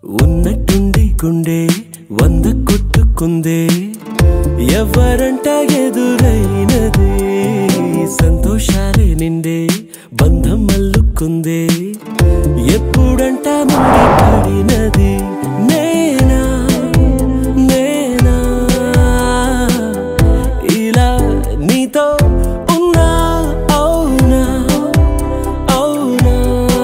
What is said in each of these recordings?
ఉన్నట్టుండి గుండె వంద కొట్టుకుందే ఎవరంట ఎదురైనది సంతోషాలే నిండే బంధం అల్లుకుందే ఎప్పుడంట ముడి పడినది నేనా నేనా ఇలా నీతో ఉన్నా అవునా అవునా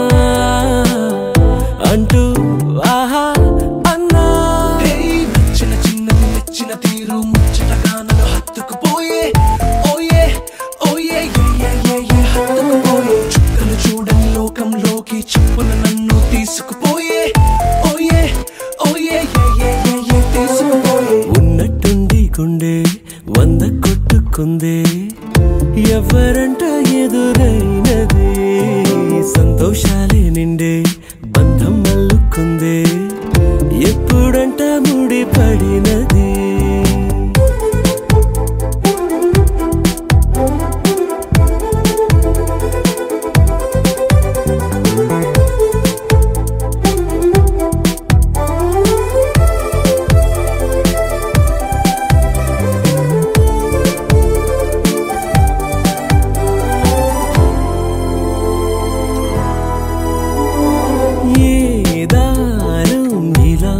అంటూ ఆహా అన్నా నచ్చిన చిన్నది నచ్చిన తీరు ముచ్చటగా నన్ను హత్తుకుపోయే ఓయే ఓయే ఏ ఏ ఏ ఏ హత్తుకుపోయే చుక్కలు చూడని లోకంలోకి చెప్పున నన్ను తీసుకుపోయే ఓయే ఓయే ఏ ఏ ఏ ఏ తీసుకుపోయే ఉన్నట్టుండి గుండె వంద కొట్టుకుందే ఎవరంట ఎదురైనది సంతోషాలే నిండే బంధం అల్లుకుందే ఎప్పుడంట ముడి పడినది ఏ దారం ఇలా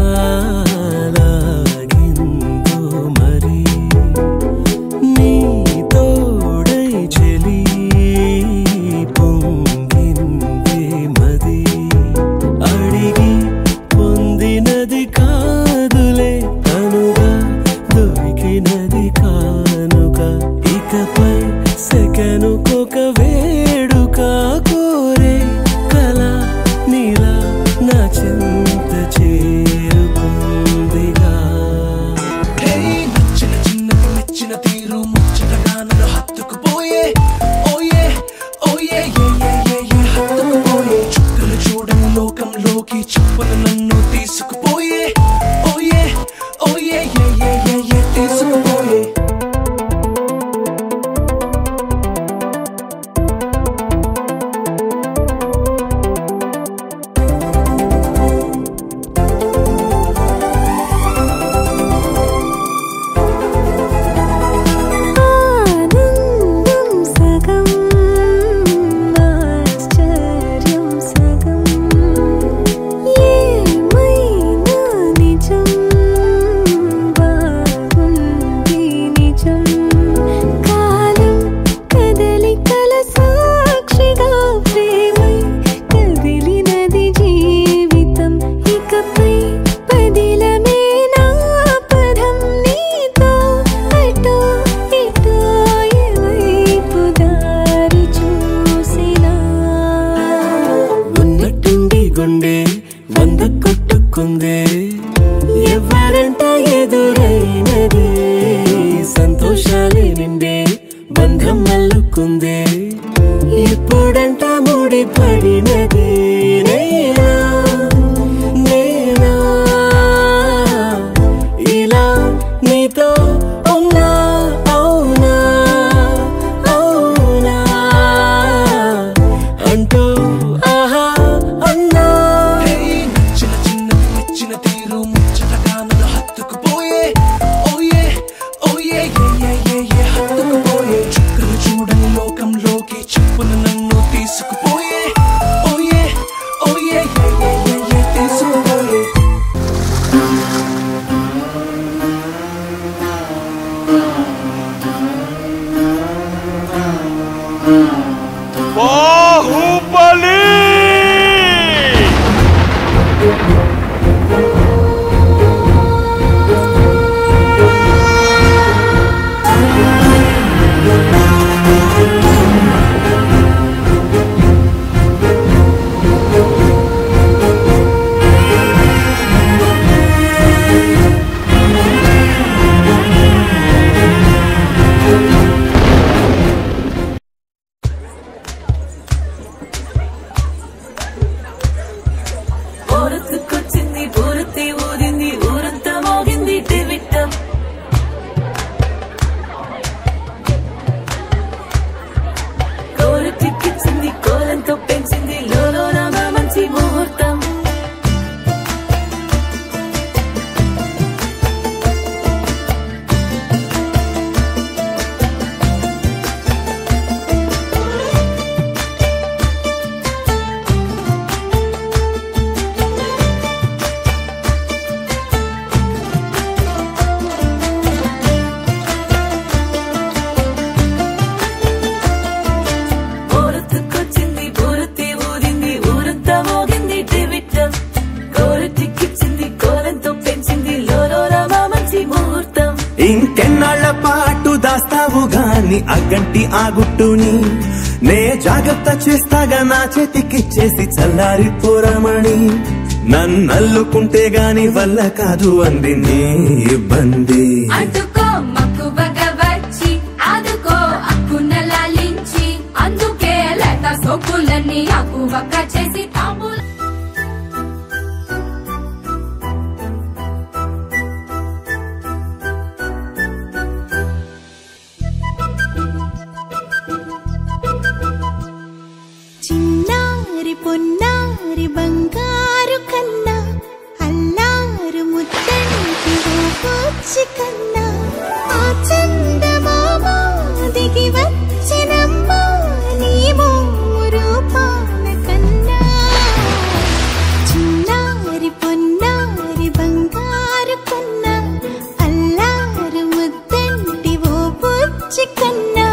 లాగిందో మరి నీ తోడై చెలి పొంగిందే మది అడిగి పొందినది కాదులే తనుగా దొరికినది కానుక ఇకపై సెకనుకొక వేడుక కోరే కల నీలా నా చింత చేరుకుందిగా హే నచ్చిన చిన్నది నచ్చిన తీరు ముచ్చటగా నన్ను హత్తుకుపోయే ఓయే ఓయే ఏ ఏ ఏ ఏ హత్తుకుపోయే చుక్కలు చూడని లోకంలోకి చెప్పున నన్ను తీసుకుపోయే ఓయే ఓయే ఏ ఏ ఏ ఏ తీసుకుపోయే ఆనందం సగం ఆశ్చర్యం సగం ఏమైనా నిజం బాగుంది నిజం కాలం కదలికల సాక్షిగా ప్రేమై కదిలినది జీవితం ఇకపై పదిలమే నా పదం నీతో అటో ఇటో ఎవైపు దారి చూసినా ఉన్నట్టుండి గుండె వంద కొట్టుకుందే ఎవరంట ఎదురైనది సంతోషాలే నిండే బంధం అల్లుకుందే ఎప్పుడంట ముడి పడినది నేనా నేనా ఇలా నీతో ఉన్నా అవునా అవునా అంటూ ఆహా అన్నా హే నచ్చిన చిన్నది నచ్చిన తీరు ముచ్చటగా నన్ను హత్తుకుపోయే ఓయే ఓయే ఏ ఏ ఏ ఏ హత్తుకుపోయే చుక్కలు చూడని లోకంలోకి చెప్పున నన్ను తీసుకుపోయే ఓయే ఓయే ఏ ఏ ఏ ఏ తీసుకుపోయే బాహుబలి ఓరతుకొచ్చి ఇంకెన్నాళ్ల పాటు దాస్తావు గాని అగ్గంటి ఆ గుట్టుని నే జాగ్రత్త చేస్తాగా నా చేతికిచ్చేసి చల్లారి పోరమణి నన్నల్లుకుంటే గాని వల్ల కాదు అంది నీ ఇబ్బంది అడ్డుకో మక్కువగా వచ్చి ఆదుకో అక్కున లాలించి అందుకే లేత సోకులన్నీ అక్కువక్క చేసి తాంబూల చిన్నారి పొన్నారి బంగారు కన్నా అల్లారు ముద్దంటి పూచి కన్నా ఆ చందమామ దిగి వచ్చినమ్మా నీ మోరు పాల కన్నా చిన్నారి పొన్నారి బంగారు కన్నా అల్లారు ముద్దంటి ఓ పూచి కన్నా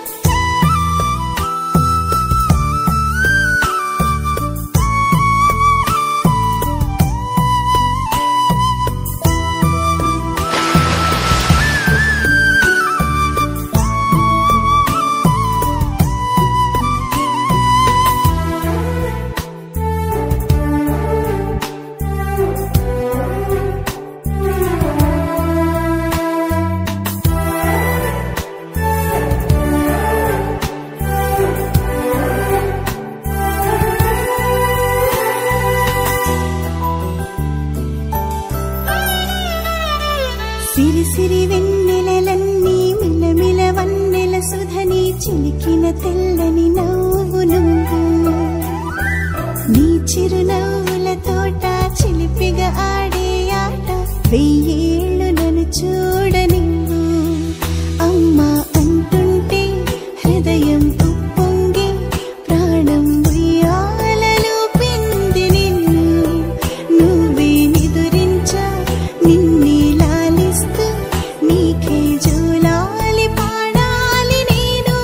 సిరి సిరి వెన్నెలలన్నీ మిలమిల వన్నెల సుధని చిలికిన తెల్లని నవ్వు నువ్వు నీ చిరునవ్వుల తోట చిలిపిగా ఆడే ఆట వెయ్యేళ్ళు నన్ను చూడనివ్వు అమ్మా అంటుంటే హృదయం ఉప్పొంగి ప్రాణం ఉయ్యాలలో పిండి నిన్ను నువ్వే నిదురించా నిన్నే లాలిస్తూ నీకే జోలాలి పాడాలి నేను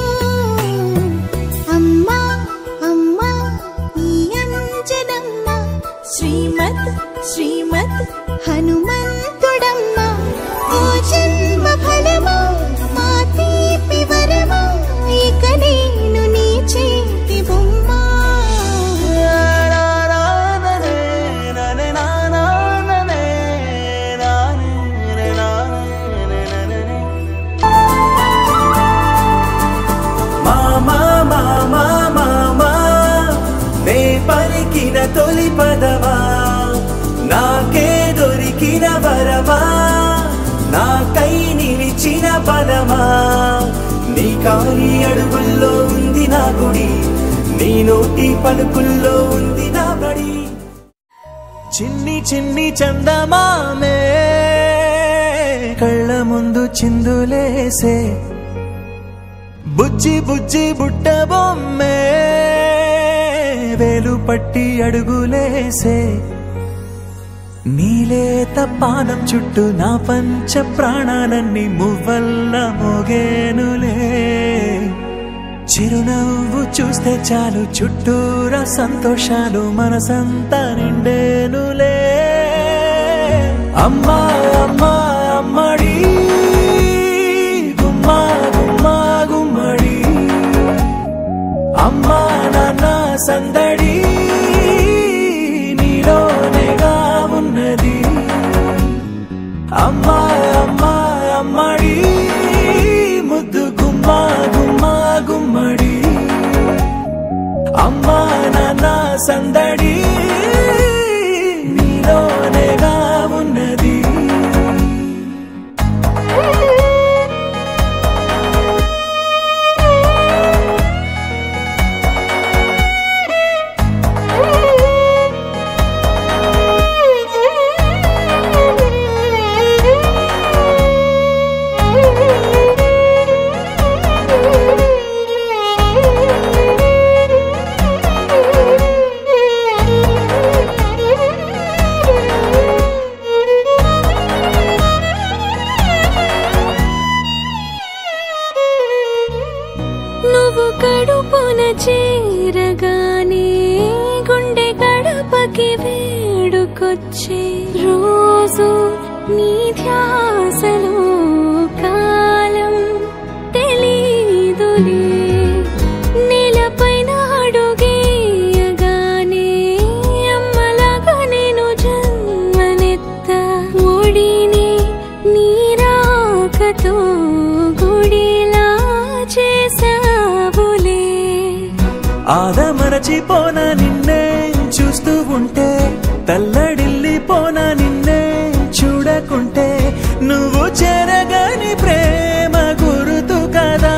అమ్మా అమ్మా ఈ అంజనమ్మ శ్రీమత్ శ్రీమత్ హనుమంతుడమ్మ ఓ జన్మ ఫలమా మా తీపి వరమా ఇక నేను నీ చేతి బొమ్మ మామా మామా మామా నే పలికిన తొలి పదమా నాకే దొరికిన వరమా నాకై నిలిచిన పదమా నీ కాలి అడుగుల్లో ఉంది నా గుడి నీ నోటి పలుకుల్లో ఉంది నా బడి చిన్ని చిన్ని చందమామే కళ్ళ ముందు చిందులేసే బుజ్జి బుజ్జి బుట్ట బొమ్మే వేలు పట్టి అడుగులేసే నీలేత పానం చుట్టూ నా పంచ ప్రాణాలన్నీ మువ్వల్ల మోగేనులే చిరునవ్వు చూస్తే చాలు చుట్టూరా సంతోషాలు మనసంతా నిండేనులే అమ్మా అమ్మా అమ్మడి గుమ్మా గుమ్మా గుమ్మడి అమ్మా నాన్న సందడి నీలోనేగా ఉన్నది అమ్మా అమ్మా అమ్మడి ముద్దు గుమ్మా గుమ్మా గుమ్మడి అమ్మా నాన్న సందడి నీలోనేగా ఉన్నది నువ్వు కడుపున చేరగానే గుండె గడపకి వేడుకొచ్చే రోజు నీ ధ్యాసలో ఆదమరచిపోన నిన్నే చూస్తూ ఉంటే తల్లడిల్లిపోన నిన్నే చూడకుంటే నువ్వు చెరగని ప్రేమ గురుతు కదా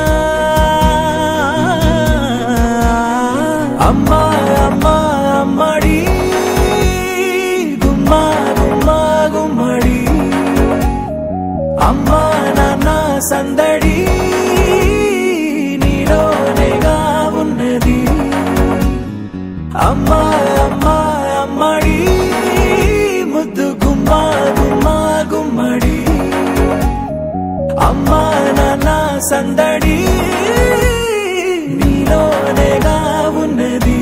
అమ్మా అమ్మా అమ్మడి గుమ్మా గుమ్మా గుమ్మడి అమ్మా నాన్న సందడి నీలోనేగా ఉన్నది అమ్మా అమ్మా అమ్మడి ముద్దు గుమ్మా గుమ్మా గుమ్మడి అమ్మా నాన్న సందడి నీలోనేగా ఉన్నది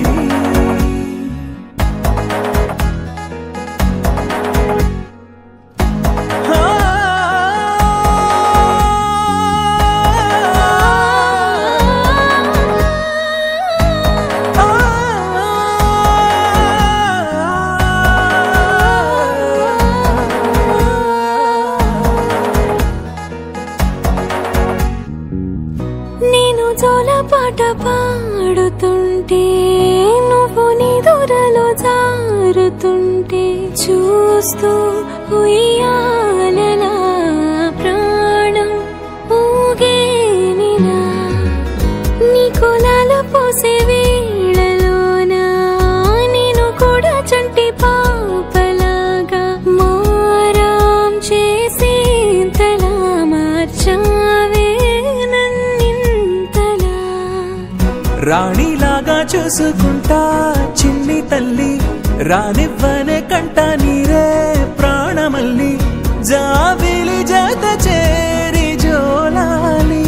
నేను జోల పాట పాడుతుంటే నువ్వు నిదురలో జారుతుంటే చూస్తూ ఉయ్యాలలా ప్రాణం ఊగేనినా నీ కులాల పోసే వేళలోన నేను కూడా చంటి పాపలాగా మారాం చేసేంతలా మార్చావే నన్నింతలా రాణిలాగా చూసుకుంటా చిన్ని తల్లి రానివ్వనే కంట నీరే ప్రాణమల్లి జాబిలి జత చేరి జోలాలి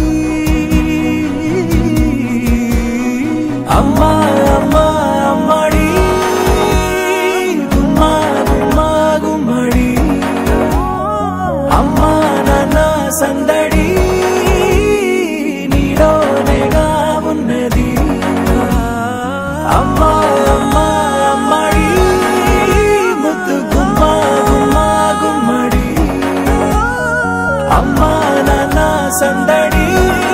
అమ్మా అమ్మా అమ్మడి గుమ్మా గుమ్మా గుమ్మడి అమ్మా నాన్న సందడి నీలోనేగా ఉన్నది అమ్మా అమ్మా అమ్మడి ముద్దు గుమ్మా గుమ్మా గుమ్మడి అమ్మా నాన్న సందడి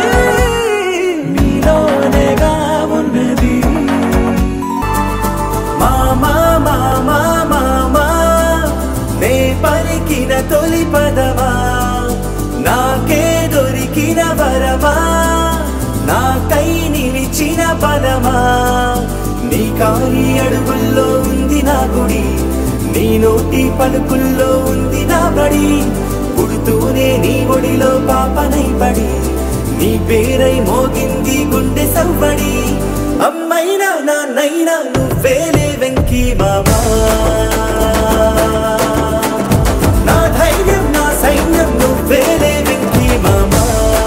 నీలోనేగా ఉన్నది మామా మామా మామా నే పలికిన తొలి పదవా నాకే దొరికిన వరమా నాకై నిలిచిన పదమా నీ కాలి అడుగుల్లో ఉంది నా గుడి నీ నోటి పలుకుల్లో ఉంది నా బడి పుడుతూనే నీ ఒడిలో పాపనై పడి నీ పేరై మోగింది గుండె సవ్వడి అమ్మైనా నాన్నైనా నువ్వేలే వెంకీ మామా నా ధైర్యం నా సైన్యం నువ్వేలే వెంకీ మామా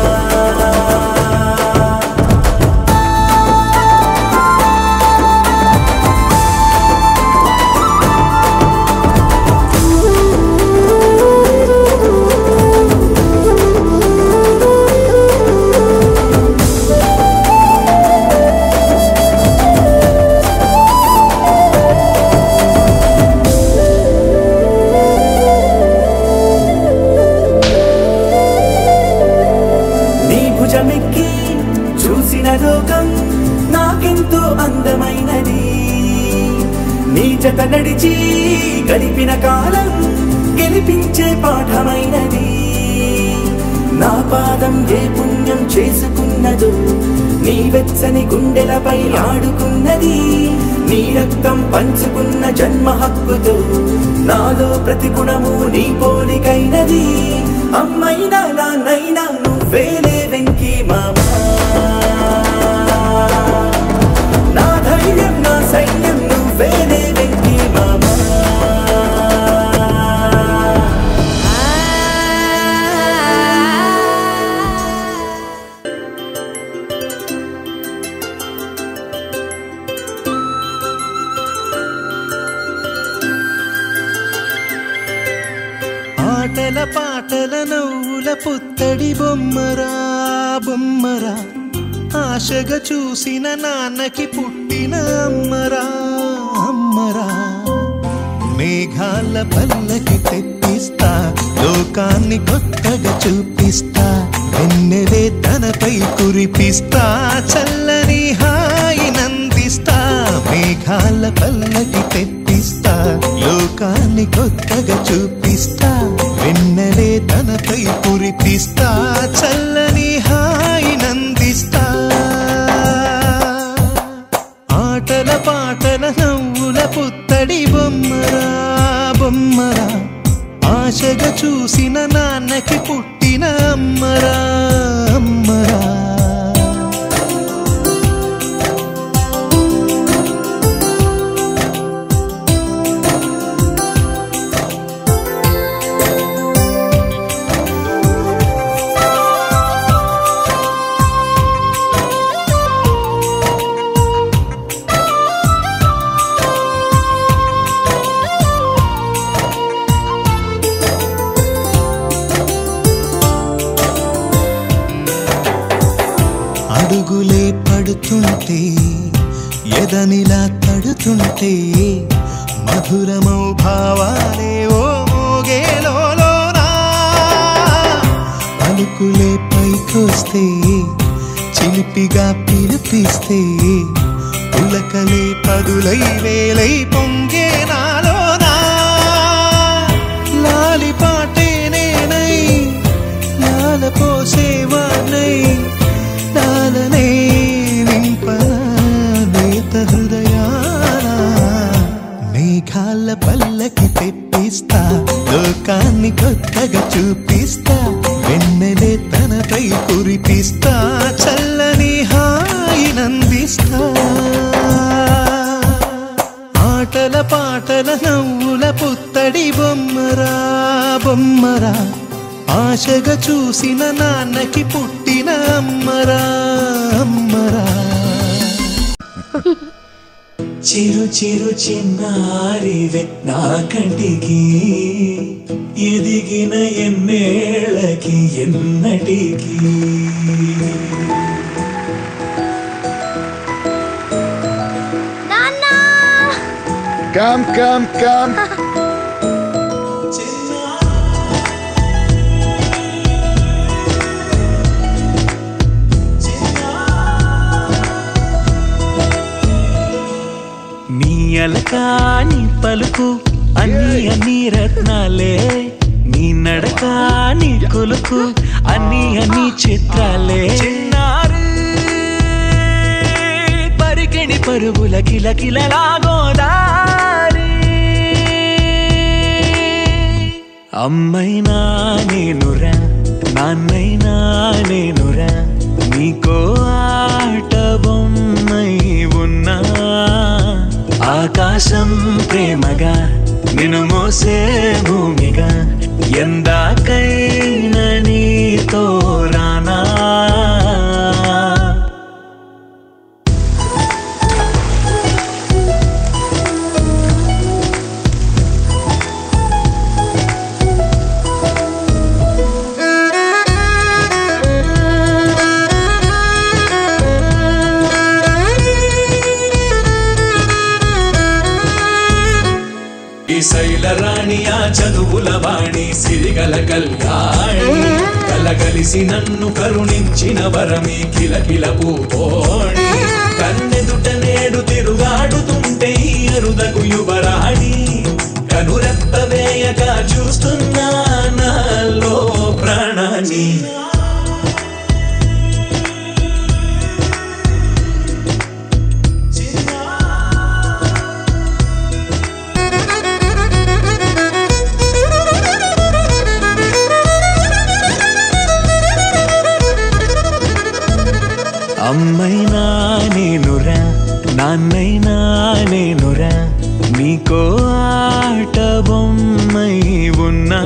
నీ భుజమెక్కి చూసిన లోకం నాకెంతో అందమైనది నీ జత నడిచి గడిపిన కాలం గెలిపించే పాఠమైనది నా పాదం ఏ పుణ్యం చేసుకున్నదో నీ వెచ్చని గుండెలపై ఆడుకున్నది నీ రక్తం పంచుకున్న జన్మ హక్కుతో నాలో ప్రతి గుణము నీ పోలికైనది అమ్మైనా నాన్నైనా నువ్వేలే వెంకీ మామా నా ధైర్యం నా సైన్యం నువ్వేలే వెంకీ మామా ఆటల పాటల నవ్వుల పుత్తడి బొమ్మరా బొమ్మరా ఆశగా చూసిన నాన్నకి పుట్టిన అమ్మరా అమ్మరా మేఘాల పల్లకి తెప్పిస్తా లోకాన్ని కొత్తగా చూపిస్తా వెన్నెలే తనపై కురిపిస్తా చల్లని హాయి నందిస్తా నీగాల పల్లకి తెప్పిస్తా లోకాన్ని కొత్తగా చూపిస్తా వెన్నెలే తనపై కురిపిస్తా చల్లని హాయి నందిస్తా ఆటల పాటల నవ్వుల పుత్తడి బొమ్మరా బొమ్మరా ఆశగా చూసిన నాన్నకి పుట్టిన అమ్మరా అమ్మరా అడుగులే పడుతుంటే ఎదనిలా తడుతుంటే మధురమౌ భావాలే ఓ మోగేలోనా పలుకులే పైకొస్తే చిలిపిగా పిలిపిస్తే పులకలే పదులై వేలై పొంగే నాలోనా లాలి పాటే నేనై లాల పోసేవాణ్ణై లాలనే నింపనా నేత హృదయాన మేఘాల పల్లకి తెప్పిస్తా లోకాన్ని కొత్తగా చూపిస్తా వెన్నెలే తనపై కురిపిస్తా చల్లని హాయి నందిస్తా ఆటల పాటల నవ్వుల పుత్తడి బొమ్మరా బొమ్మరా ఆశగా చూసిన నాన్నకి పుట్టిన అమ్మరా అమ్మరా చిరు చిరు చిన్నారివే నా కంటికి ఎదిగిన ఎన్నేళ్ళకి ఎన్నటికి Come, come, come. నీ అలకాని పలుకు అన్ని అన్ని రత్నాలే నీ నడక నీ కొలుకు అన్ని అన్ని చిత్రాలే చిన్నారు పరికిణి పరుగుల కిల కిలలాగోదారి అమ్మైనా నేనురా నాన్నైనా నేనురా నీకో ఆట బొమ్మై ఉన్నా ఆకాశం ప్రేమగా నిన్ను మోసే భూమిగా ఎందాకైనా నీతో రానా ఈ శైల రాణి ఆ చదువుల వాణి సిరిగల కళ్యాణి కలగలిసి నన్ను కరుణించిన వరమి కిలకిల పూకోణి కన్నెదుట నేడు తిరుగాడుతుంటే ఈ అరుదకు యువరాణి కనురెప్ప వేయక చూస్తున్నా నాలో ప్రాణాన్ని అమ్మైనా నేనురా నాన్నైనా నేనురా నీకో ఆట బొమ్మై ఉన్నా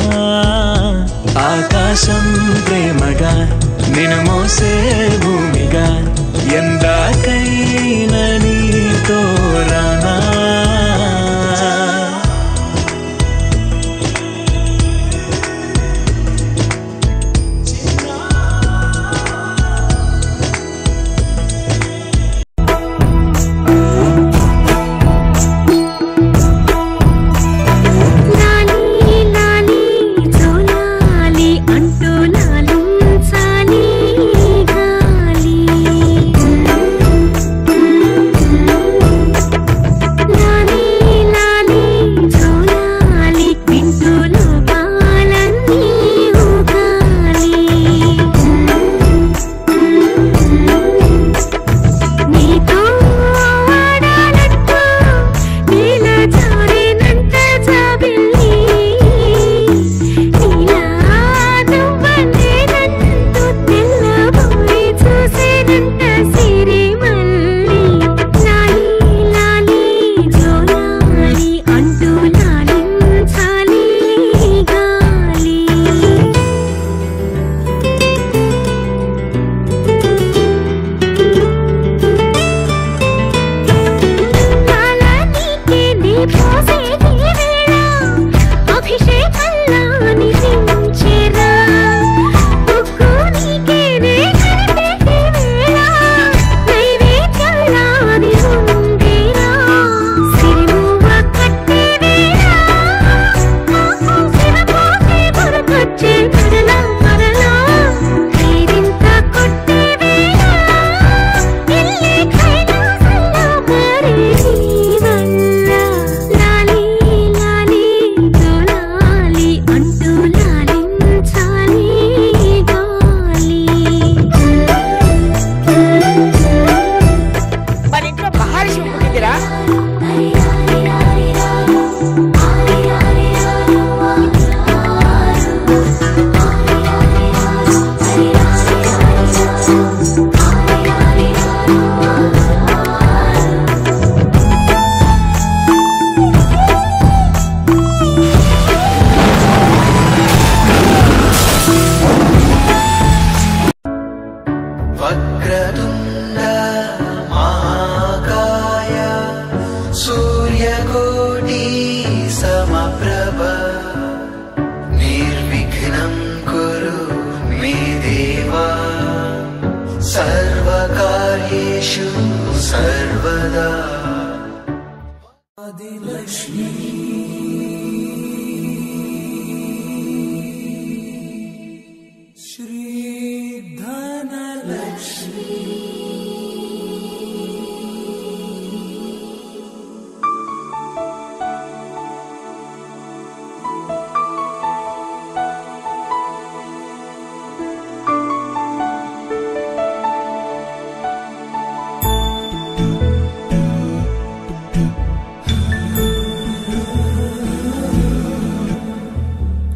ఆకాశం ప్రేమగా నిన్ను మోసే భూమిగా ఎందాకైనా నీతో రానా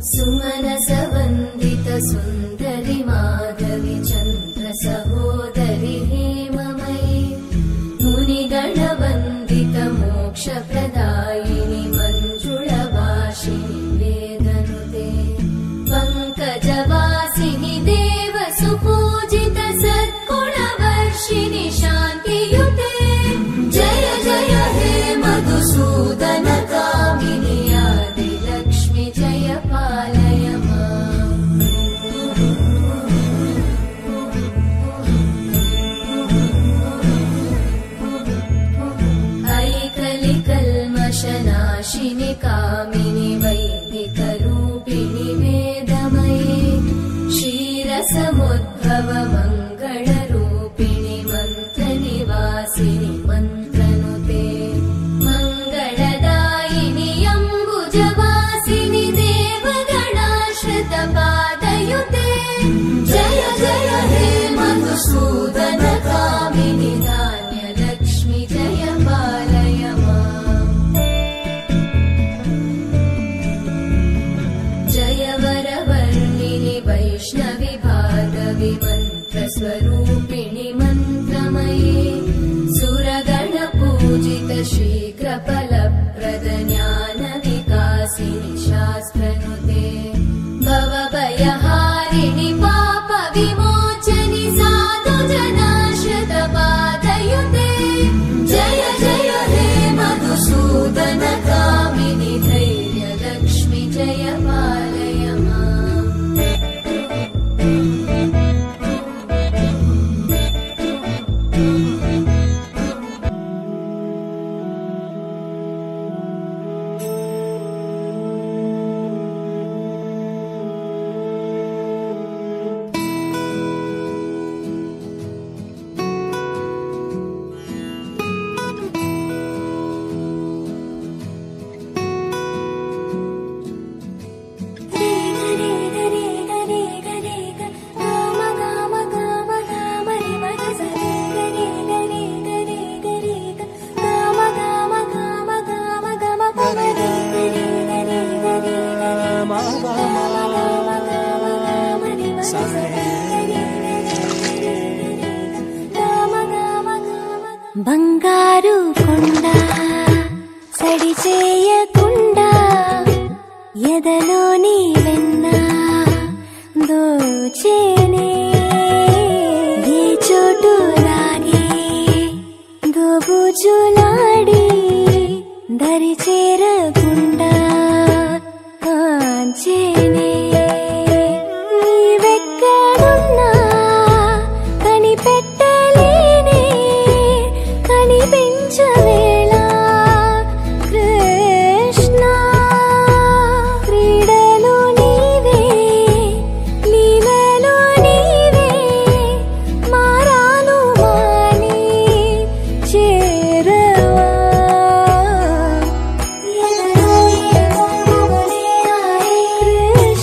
सुमनसवन्दित सुन्दरि माधवि चन्द्र सहोदरि हेममयि मुनिगणवन्दित मोक्षप्रदायिनि मञ्जुळवासिनि वेदनुते पङ्कजवासिनि देव सुपूजित सद्गुणवर्षिणि शान्तियुते जय जय हे मधुसूदन कामिनि आदिलक्ष्मि जय पालय माम् ऐकलिकल्मषनाशिनि कामिनि वैदिकरूपिणि वेदमये क्षीरसमुद्भव मङ्गलरूपिणि मन्त्रनिवासिनि मन्त्रनुते मङ्गलदायिनि अम्बुजवासिनि देवगणाश्रितपादयुते जय जय हे मधुसूदन कामिनि धान्यलक्ष्मि जय पालय माम् जय वरवर्णिनि वैष्णवि भार्गवि मन्त्रस्वरूपिणि मन्त्रमये सुरगणपूजित शीघ्रफलप्रद ज्ञानविकासिनि शास्त्रनुते भवभयहारिणि पापविमोचनि साधु जनाश्रितपादयुते जय जय हे मधुसूदन कामिनि धैर्यलक्ष्मि जय पालय माम् బంగారు కొండ సడి చేయకుండా ఎదలోని వెన్న దోచేనే ఏ చోటు లాగే దోబుజులాడి దరి చేరకుండా కాంచేనే నీవెక్కడున్నా కనిపెట్టలేనే కనిపించవేళ కృష్ణ క్రీడలు నీవే లీలలు నీవే మారాను మాని చేరవా ఎదలో ఏ మోములే ఆయే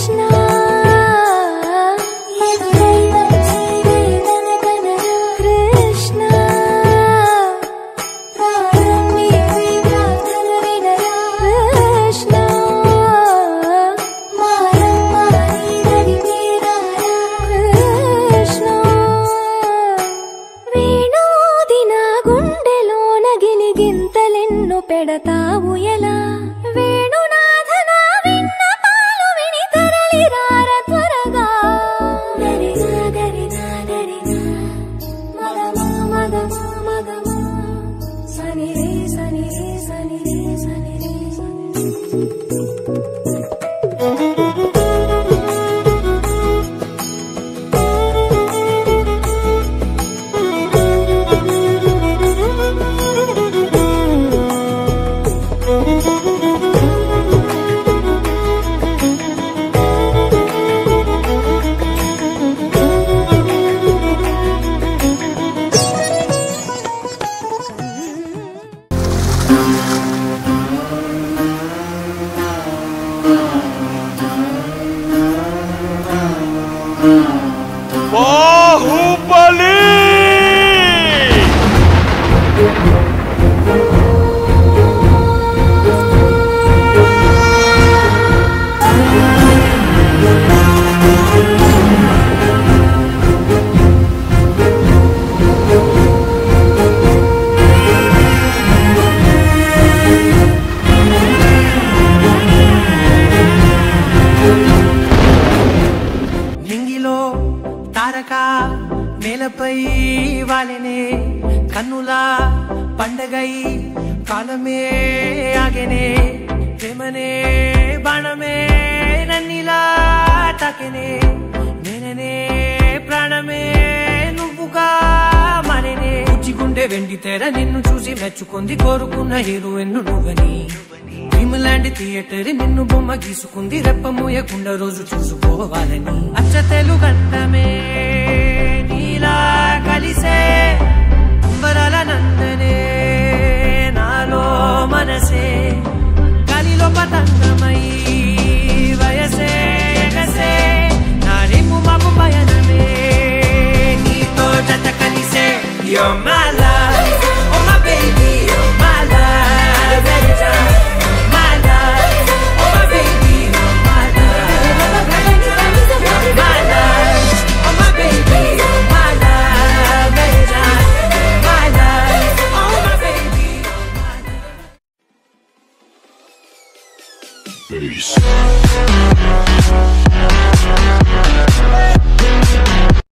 నేలపై వాలెనే కన్నులా పండగై కాలమే ఆగెనే ప్రేమనే బాణమే నన్నిలా తాకెనే నేననే ప్రాణమే నువ్వుగా మరినే గుండె వెండి తెర నిన్ను చూసి మెచ్చుకుంది కోరుకున్న హీరోయిన్ నువ్వని భీమలాంటి థియేటర్ నిన్ను బొమ్మ గీసుకుంది రెప్ప మూయకుండా రోజు చూసుకోవాలని అచ్చ తెలుగంటమే నీలా కలిసే అంబరాల నందనే నాలో మనసే గాలిలో పతంగమై వయసే ఎగసే నా రేపు మాపు పయనమే నీతో జత కలిసే You're my love, oh my baby, you're my love, every time. My love, oh my baby, you're my love, You're my love, oh my baby, you're my love, every time. My love, oh my baby, you're my love. Peace.